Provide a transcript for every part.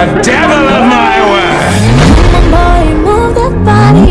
the devil of my word. boy, move that body.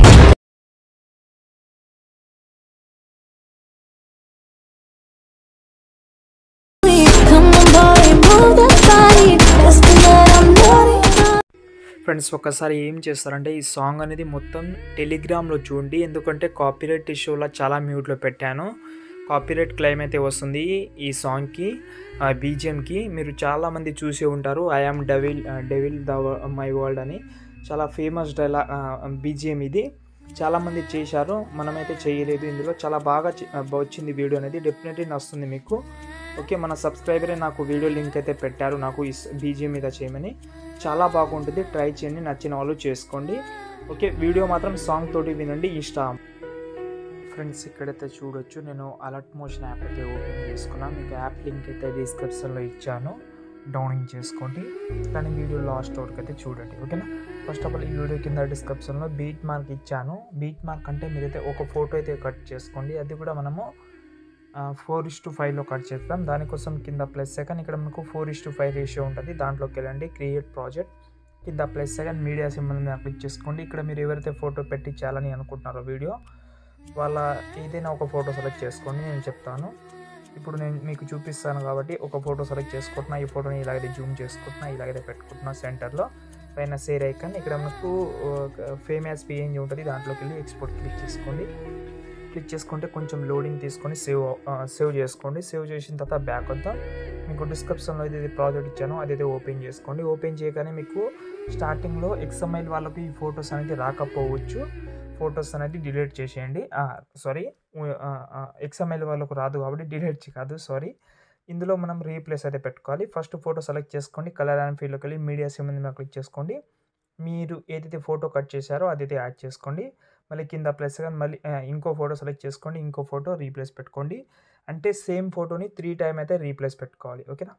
Come on, boy, move that body. Let's do that, I'm naughty. Friends ఒక్కసారి ఏం చేస్తారంటే ఈ song అనేది మొత్తం టెలిగ్రామ్లో చూడండి ఎందుకంటే కాపీరైట్ ఇష్యూలో చాలా మ్యూట్లో పెట్టాను కాపీరైట్ క్లెయిమ్ అయితే వస్తుంది ఈ సాంగ్కి బీజిఎంకి మీరు చాలామంది చూసే ఉంటారు I am devil devil the my world అని చాలా ఫేమస్ డైలా బీజిఎం ఇది చాలామంది చేశారు మనమైతే చేయలేదు ఇందులో చాలా బాగా చే- వచ్చింది వీడియో అనేది డెఫినెట్లీ నచ్చుతుంది మీకు ఓకే మన సబ్స్క్రైబరే నాకు వీడియో లింక్ అయితే పెట్టారు నాకు ఈ బీజిఎం మీద చేయమని చాలా బాగుంటుంది ట్రై చేయండి నచ్చిన వాళ్ళు చేసుకోండి ఓకే వీడియో మాత్రం సాంగ్ తోటి వినండి ఇష్టా ఫ్రెండ్స్ ఇక్కడైతే చూడొచ్చు నేను అలర్ట్ మోషన్ యాప్ అయితే ఓపెన్ చేసుకున్నాను మీకు యాప్ లింక్ అయితే డిస్క్రిప్షన్లో ఇచ్చాను డౌన్లోడ్ చేసుకోండి కానీ వీడియో లాస్ట్ వరకు అయితే చూడండి ఓకేనా ఫస్ట్ ఆఫ్ ఆల్ ఈ వీడియో కింద డిస్క్రిప్షన్లో బీట్ మార్క్ ఇచ్చాను బీట్ మార్క్ అంటే మీరైతే ఒక ఫోటో అయితే కట్ చేసుకోండి అది కూడా మనము ఫోర్ ఇస్ టు ఫైవ్లో కట్ చేస్తాం దానికోసం కింద ప్లస్ సెకండ్ ఇక్కడ మనకు four is to five ratio ఉంటుంది దాంట్లోకి వెళ్ళండి క్రియేట్ ప్రాజెక్ట్ కింద ప్లస్ సెకండ్ మీడియా సింబల్ మీద క్లిక్ చేసుకోండి ఇక్కడ మీరు ఎవరైతే ఫోటో పెట్టి చేయాలని అనుకుంటున్నారో వీడియో వాళ్ళ ఏదైనా ఒక ఫోటో సెలెక్ట్ చేసుకోండి నేను చెప్తాను ఇప్పుడు నేను మీకు చూపిస్తాను కాబట్టి ఒక ఫోటో సెలెక్ట్ చేసుకుంటున్నా ఈ ఫోటోని ఇలాగైతే జూమ్ చేసుకుంటున్నా ఇలాగైతే పెట్టుకుంటున్నా సెంటర్లో పైన సేర్ ఐకాన్ ఇక్కడ మనకు ఫేమస్ పిఎన్జీ ఉంటుంది దాంట్లోకి వెళ్ళి ఎక్స్పోర్ట్ క్లిక్ చేసుకోండి క్లిక్ చేసుకుంటే కొంచెం లోడింగ్ తీసుకొని సేవ్ సేవ్ చేసుకోండి సేవ్ చేసిన తర్వాత బ్యాక్ వద్దాం మీకు డిస్క్రిప్షన్లో ఏదైతే ప్రాజెక్ట్ ఇచ్చానో అదైతే ఓపెన్ చేసుకోండి ఓపెన్ చేయగానే మీకు స్టార్టింగ్లో ఎక్స్ఎంఐల్ వాళ్ళకి ఈ ఫొటోస్ అనేది రాకపోవచ్చు ఫొటోస్ అనేది డిలీట్ చేసేయండి సారీ ఎక్స్ఎంఐల్ వాళ్ళకు రాదు కాబట్టి డిలీట్ కాదు సారీ ఇందులో మనం రీప్లేస్ అయితే పెట్టుకోవాలి ఫస్ట్ ఫోటో సెలెక్ట్ చేసుకోండి కలర్ అండ్ ఫీల్డ్కి వెళ్ళి మీడియా సిమ్ మీద క్లిక్ చేసుకోండి మీరు ఏదైతే ఫోటో కట్ చేశారో అదైతే యాడ్ చేసుకోండి మళ్ళీ కింద ప్లస్ కానీ మళ్ళీ ఆ, ఇంకో ఫోటో సెలెక్ట్ చేసుకోండి ఇంకో ఫోటో రీప్లేస్ పెట్టుకోండి అంటే సేమ్ ఫోటోని త్రీ టైం అయితే రీప్లేస్ పెట్టుకోవాలి ఓకేనా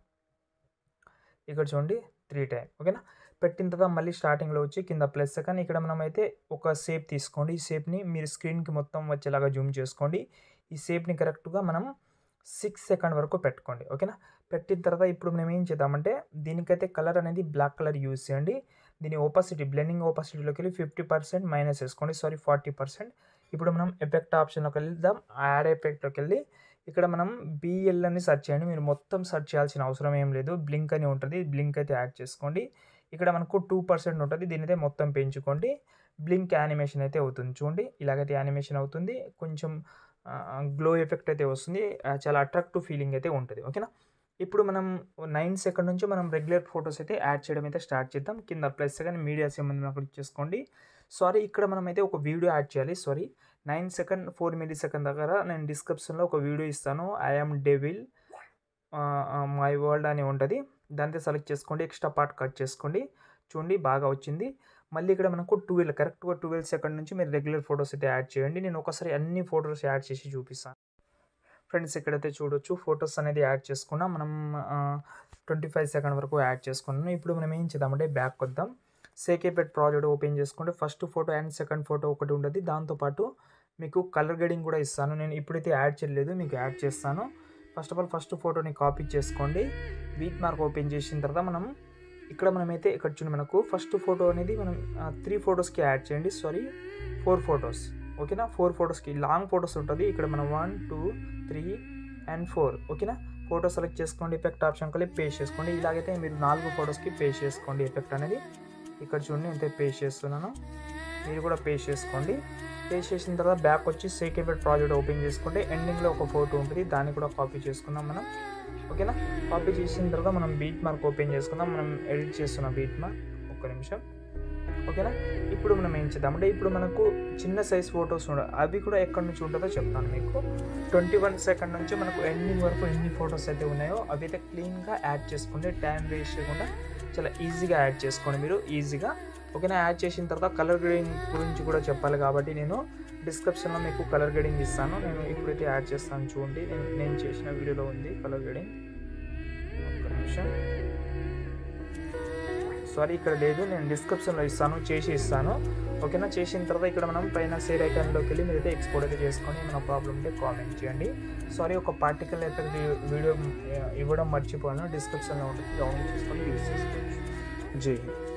ఇక్కడ చూడండి త్రీ టైం ఓకేనా పెట్టిన తర్వాత మళ్ళీ స్టార్టింగ్లో వచ్చి కింద ప్లస్ కానీ ఇక్కడ మనం అయితే ఒక షేప్ తీసుకోండి ఈ షేప్ని మీరు స్క్రీన్కి మొత్తం వచ్చేలాగా జూమ్ చేసుకోండి ఈ షేప్ని కరెక్ట్గా మనం సిక్స్ సెకండ్ వరకు పెట్టుకోండి ఓకేనా పెట్టిన తర్వాత ఇప్పుడు మనం ఏం చేద్దామంటే దీనికైతే కలర్ అనేది బ్లాక్ కలర్ యూజ్ చేయండి దీని ఓపాసిటీ బ్లెండింగ్ ఓపాసిటీలోకి వెళ్ళి ఫిఫ్టీ పర్సెంట్ మైనస్ వేసుకోండి సారీ ఫార్టీ పర్సెంట్ ఇప్పుడు మనం ఎఫెక్ట్ ఆప్షన్లోకి వెళ్దాం యాడ్ ఎఫెక్ట్లోకి వెళ్ళి ఇక్కడ మనం బిఎల్ అని సెర్చ్ చేయండి మీరు మొత్తం సెర్చ్ చేయాల్సిన అవసరం ఏం లేదు బ్లింక్ అని ఉంటుంది బ్లింక్ అయితే యాడ్ చేసుకోండి ఇక్కడ మనకు టూ పర్సెంట్ ఉంటుంది దీని అయితే మొత్తం పెంచుకోండి బ్లింక్ యానిమేషన్ అయితే అవుతుంది చూడండి ఇలాగైతే యానిమేషన్ అవుతుంది కొంచెం గ్లో ఎఫెక్ట్ అయితే వస్తుంది ఆ, చాలా అట్రాక్టివ్ ఫీలింగ్ అయితే ఉంటుంది ఓకేనా ఇప్పుడు మనం నైన్ సెకండ్ నుంచి మనం రెగ్యులర్ ఫొటోస్ అయితే యాడ్ చేయడం అయితే స్టార్ట్ చేద్దాం కింద ప్లస్ సెకండ్ మీడియా సంబంధం క్లిక్ చేసుకోండి సారీ ఇక్కడ మనం అయితే ఒక వీడియో యాడ్ చేయాలి sorry nine second four millisecond దగ్గర నేను డిస్క్రిప్షన్లో ఒక వీడియో ఇస్తాను ఐఎమ్ డెవిల్ మై వరల్డ్ అని ఉంటుంది దాంతో సెలెక్ట్ చేసుకోండి ఎక్స్ట్రా పార్ట్ కట్ చేసుకోండి చూడండి బాగా వచ్చింది మళ్ళీ ఇక్కడ మనకు ట్వెల్వ్ కరెక్ట్గా ట్వెల్వ్ సెకండ్ నుంచి మీరు రెగ్యులర్ ఫొటోస్ అయితే యాడ్ చేయండి నేను ఒకసారి అన్ని ఫొటోస్ యాడ్ చేసి చూపిస్తాను ఫ్రెండ్స్ ఇక్కడైతే చూడొచ్చు ఫొటోస్ అనేది యాడ్ చేసుకున్నాం మనం ట్వంటీ ఫైవ్ సెకండ్ వరకు యాడ్ చేసుకున్నాం ఇప్పుడు మనం ఏం చేద్దామంటే బ్యాక్ వద్దాం సేకేపెట్ ప్రాజెక్ట్ ఓపెన్ చేసుకుంటే first photo and second photo ఒకటి ఉంటుంది దాంతోపాటు మీకు కలర్ గేడింగ్ కూడా ఇస్తాను నేను ఇప్పుడైతే యాడ్ చేయలేదు మీకు యాడ్ చేస్తాను ఫస్ట్ ఆఫ్ ఆల్ ఫస్ట్ ఫోటోని కాపీ చేసుకోండి వీట్ మార్క్ ఓపెన్ చేసిన తర్వాత మనం ఇక్కడ మనమైతే ఇక్కడ చూడండి మనకు ఫస్ట్ ఫోటో అనేది మనం త్రీ ఫొటోస్కి యాడ్ చేయండి సారీ ఫోర్ ఫొటోస్ ఓకేనా ఫోర్ ఫొటోస్కి లాంగ్ ఫొటోస్ ఉంటుంది ఇక్కడ మనం one two three and four ఓకేనా ఫోటో సెలెక్ట్ చేసుకోండి ఎఫెక్ట్ ఆప్షన్ కలిపి పేస్ట్ చేసుకోండి ఇలాగైతే మీరు నాలుగు ఫొటోస్కి పేస్ట్ చేసుకోండి ఎఫెక్ట్ అనేది ఇక్కడ చూడండి ఎంత పేస్ట్ చేస్తున్నాను మీరు కూడా పేస్ట్ చేసుకోండి పేస్ట్ చేసిన తర్వాత బ్యాక్ వచ్చి సేక్ ఎఫెక్ట్ ప్రాజెక్ట్ ఓపెన్ చేసుకుంటే ఎండింగ్లో ఒక ఫోటో ఉంటుంది దాన్ని కూడా కాపీ చేసుకుందాం మనం ఓకేనా కాపీ చేసిన తర్వాత మనం బీట్ మార్క్ ఓపెన్ చేసుకుందాం మనం ఎడిట్ చేస్తున్నాం బీట్ మార్క్ ఒక్క నిమిషం ఓకేనా ఇప్పుడు మనం ఏం చేద్దామంటే ఇప్పుడు మనకు చిన్న సైజ్ ఫొటోస్ ఉండ అవి కూడా ఎక్కడి నుంచి ఉంటుందో చెప్తాను మీకు ట్వంటీ వన్ సెకండ్ నుంచి మనకు ఎండింగ్ వరకు ఎన్ని ఫొటోస్ అయితే ఉన్నాయో అవి అయితే క్లీన్గా యాడ్ చేసుకుంటే టైం వేస్ట్ చేయకుండా చాలా ఈజీగా యాడ్ చేసుకోండి మీరు ఈజీగా ఓకేనా యాడ్ చేసిన తర్వాత కలర్ గ్రేడింగ్ గురించి కూడా చెప్పాలి కాబట్టి నేను డిస్క్రిప్షన్లో మీకు కలర్ గ్రేడింగ్ ఇస్తాను నేను ఇప్పుడైతే యాడ్ చేస్తాను చూడండి నేను నేను చేసిన వీడియోలో ఉంది కలర్ గ్రేడింగ్ ఒక్క నిమిషం సారీ ఇక్కడ లేదు నేను డిస్క్రిప్షన్లో ఇస్తాను చేసి ఇస్తాను ఓకేనా చేసిన తర్వాత ఇక్కడ మనం పైన సేర్ ఐకాన్లోకి వెళ్ళి మీరైతే ఎక్స్పోర్ట్ అయితే చేసుకొని ఏమైనా ప్రాబ్లం ఉంటే కామెంట్ చేయండి సారీ ఒక పార్టికల్ ఎఫెక్ట్ వీడియో ఇవ్వడం మర్చిపోయాను డిస్క్రిప్షన్లో ఉంటుంది డౌన్లోడ్ చేసుకొని యూజ్ చేసుకోవచ్చు జై హింద్